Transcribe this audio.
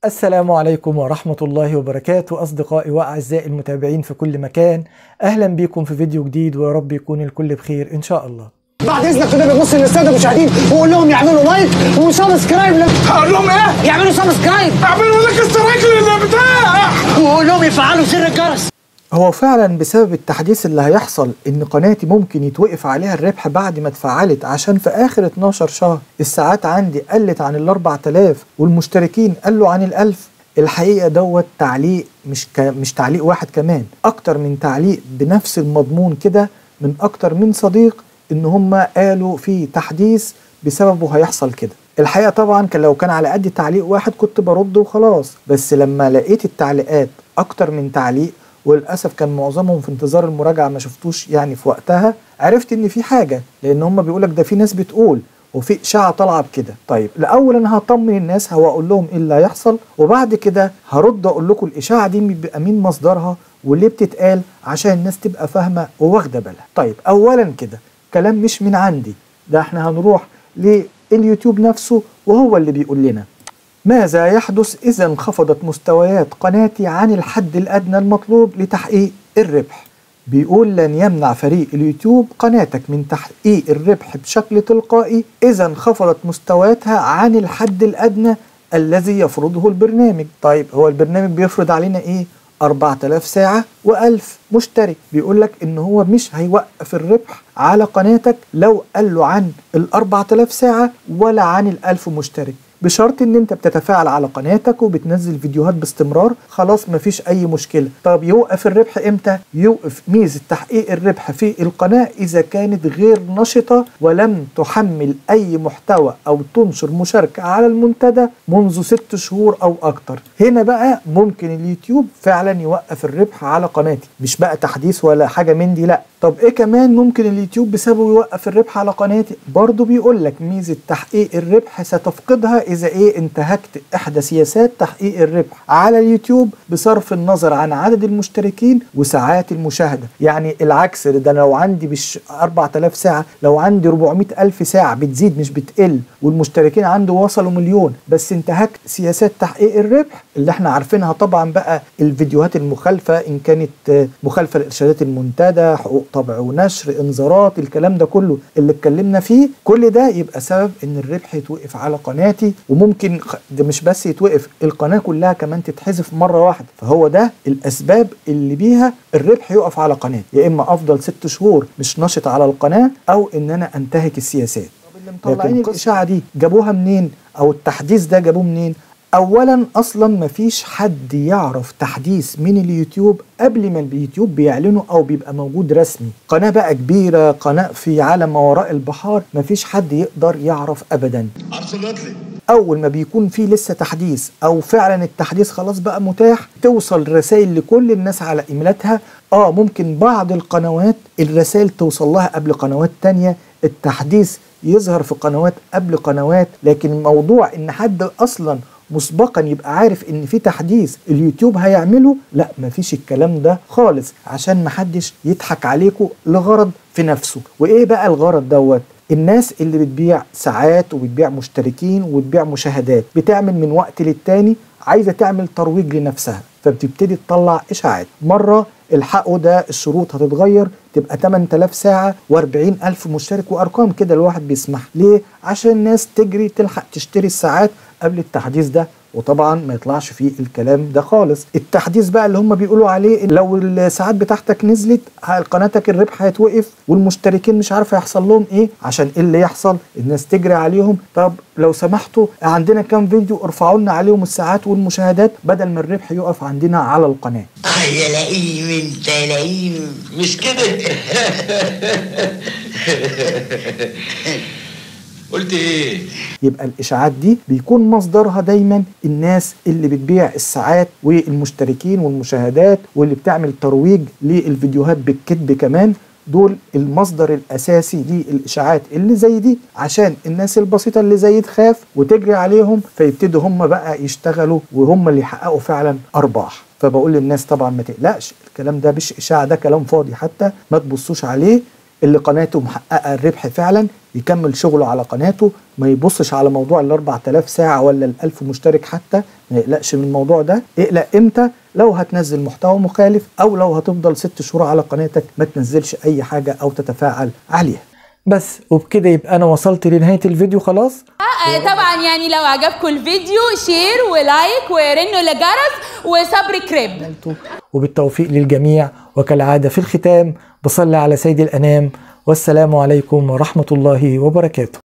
السلام عليكم ورحمة الله وبركاته أصدقائي وأعزائي المتابعين في كل مكان أهلا بكم في فيديو جديد ويا رب يكون الكل بخير إن شاء الله بعد اذنك كده ببص للساده المشاهدين وقول لهم يعملوا لايك وسبسكرايب لل... هقول لهم ايه؟ يعملوا سبسكرايب اعملوا لك استرايك للبتاع وقول لهم يفعلوا زر الجرس هو فعلا بسبب التحديث اللي هيحصل ان قناتي ممكن يتوقف عليها الربح بعد ما اتفعلت عشان في اخر 12 شهر الساعات عندي قلت عن ال 4000 والمشتركين قلوا عن ال 1000 الحقيقه دوت تعليق مش ك... مش تعليق واحد كمان اكتر من تعليق بنفس المضمون كده من اكتر من صديق ان هم قالوا في تحديث بسببه هيحصل كده الحقيقه طبعا كان لو كان على قد تعليق واحد كنت برد وخلاص بس لما لقيت التعليقات اكتر من تعليق وللاسف كان معظمهم في انتظار المراجعه ما شفتوش يعني في وقتها عرفت ان في حاجه لان هم بيقولك ده في ناس بتقول وفي اشاعه طالعه بكده طيب الاول انا هطمن الناس هو اقول لهم ايه اللي هيحصل وبعد كده هرد اقول لكم الاشاعه دي بيبقى مين مصدرها وليه بتتقال عشان الناس تبقى فاهمه وواخده بالها طيب اولا كده كلام مش من عندي ده احنا هنروح لليوتيوب نفسه وهو اللي بيقول لنا ماذا يحدث إذا انخفضت مستويات قناتي عن الحد الأدنى المطلوب لتحقيق الربح بيقول لن يمنع فريق اليوتيوب قناتك من تحقيق الربح بشكل تلقائي إذا انخفضت مستوياتها عن الحد الأدنى الذي يفرضه البرنامج طيب هو البرنامج بيفرض علينا إيه 4000 ساعة و1000 مشترك بيقول لك ان هو مش هيوقف الربح على قناتك لو قال له عن ال 4000 ساعة ولا عن ال 1000 مشترك بشرط ان انت بتتفاعل على قناتك وبتنزل فيديوهات باستمرار خلاص مفيش اي مشكلة طب يوقف الربح امتى يوقف ميزة تحقيق الربح في القناة اذا كانت غير نشطة ولم تحمل اي محتوى او تنشر مشاركة على المنتدى منذ ست شهور او اكتر هنا بقى ممكن اليوتيوب فعلا يوقف الربح على قناتي مش بقى تحديث ولا حاجة من دي لا طب ايه كمان ممكن اليوتيوب بسببه يوقف الربح على قناتي برضه بيقول لك ميزة تحقيق الربح ستفقدها اذا ايه انتهكت احدى سياسات تحقيق الربح على اليوتيوب بصرف النظر عن عدد المشتركين وساعات المشاهده يعني العكس ده لو عندي بش 4000 ساعه لو عندي 400 الف ساعه بتزيد مش بتقل والمشتركين عنده وصلوا مليون بس انتهكت سياسات تحقيق الربح اللي احنا عارفينها طبعا بقى الفيديوهات المخالفه ان كانت مخالفه لارشادات المنتدى حقوق طبع ونشر انذارات الكلام ده كله اللي اتكلمنا فيه كل ده يبقى سبب ان الربح يتوقف على قناتي وممكن ده مش بس يتوقف القناه كلها كمان تتحذف مره واحده فهو ده الاسباب اللي بيها الربح يقف على قناتي يا اما افضل ست شهور مش نشط على القناه او ان انا انتهك السياسات طب اللي مطلعين الاشاعه دي جابوها منين او التحديث ده جابوه منين اولا اصلا مفيش حد يعرف تحديث من اليوتيوب قبل ما اليوتيوب بيعلنه او بيبقى موجود رسمي قناه بقى كبيره قناه في عالم ما وراء البحار مفيش حد يقدر يعرف ابدا اول ما بيكون في لسه تحديث او فعلا التحديث خلاص بقى متاح توصل رسائل لكل الناس على ايميلاتها اه ممكن بعض القنوات الرسائل توصل لها قبل قنوات تانية التحديث يظهر في قنوات قبل قنوات لكن موضوع ان حد اصلا مسبقا يبقى عارف ان في تحديث اليوتيوب هيعمله لا مفيش الكلام ده خالص عشان محدش يضحك عليكم لغرض في نفسه وايه بقى الغرض دوت الناس اللي بتبيع ساعات وبتبيع مشتركين وبتبيع مشاهدات بتعمل من وقت للتاني عايزه تعمل ترويج لنفسها فبتبتدي تطلع اشاعات مره الحقوا ده الشروط هتتغير تبقى 8000 ساعة و40000 مشترك وأرقام كده الواحد بيسمح ليه؟ عشان الناس تجري تلحق تشتري الساعات قبل التحديث ده وطبعا ما يطلعش فيه الكلام ده خالص التحديث بقى اللي هم بيقولوا عليه لو الساعات بتاعتك نزلت قناتك الربح هيتوقف والمشتركين مش عارف هيحصل لهم ايه عشان ايه اللي يحصل الناس تجري عليهم طب لو سمحتوا عندنا كام فيديو ارفعوا لنا عليهم الساعات والمشاهدات بدل ما الربح يقف عندنا على القناه يا لئيم انت لئيم مش كده قلت ايه يبقى الاشاعات دي بيكون مصدرها دايما الناس اللي بتبيع الساعات والمشتركين والمشاهدات واللي بتعمل ترويج للفيديوهات بالكذب كمان دول المصدر الاساسي للاشاعات اللي زي دي عشان الناس البسيطه اللي زي تخاف وتجري عليهم فيبتدوا هم بقى يشتغلوا وهم اللي يحققوا فعلا ارباح فبقول للناس طبعا ما تقلقش الكلام ده مش اشاعه ده كلام فاضي حتى ما تبصوش عليه اللي قناته محققه الربح فعلا يكمل شغله على قناته ما يبصش على موضوع ال 4000 ساعه ولا ال 1000 مشترك حتى ما يقلقش من الموضوع ده اقلق امتى لو هتنزل محتوى مخالف او لو هتفضل ست شهور على قناتك ما تنزلش اي حاجه او تتفاعل عليها بس وبكده يبقى انا وصلت لنهايه الفيديو خلاص آه، طبعا يعني لو عجبكم الفيديو شير ولايك ورنوا الجرس وصبري كريب وبالتوفيق للجميع وكالعاده في الختام بصلي على سيد الانام والسلام عليكم ورحمه الله وبركاته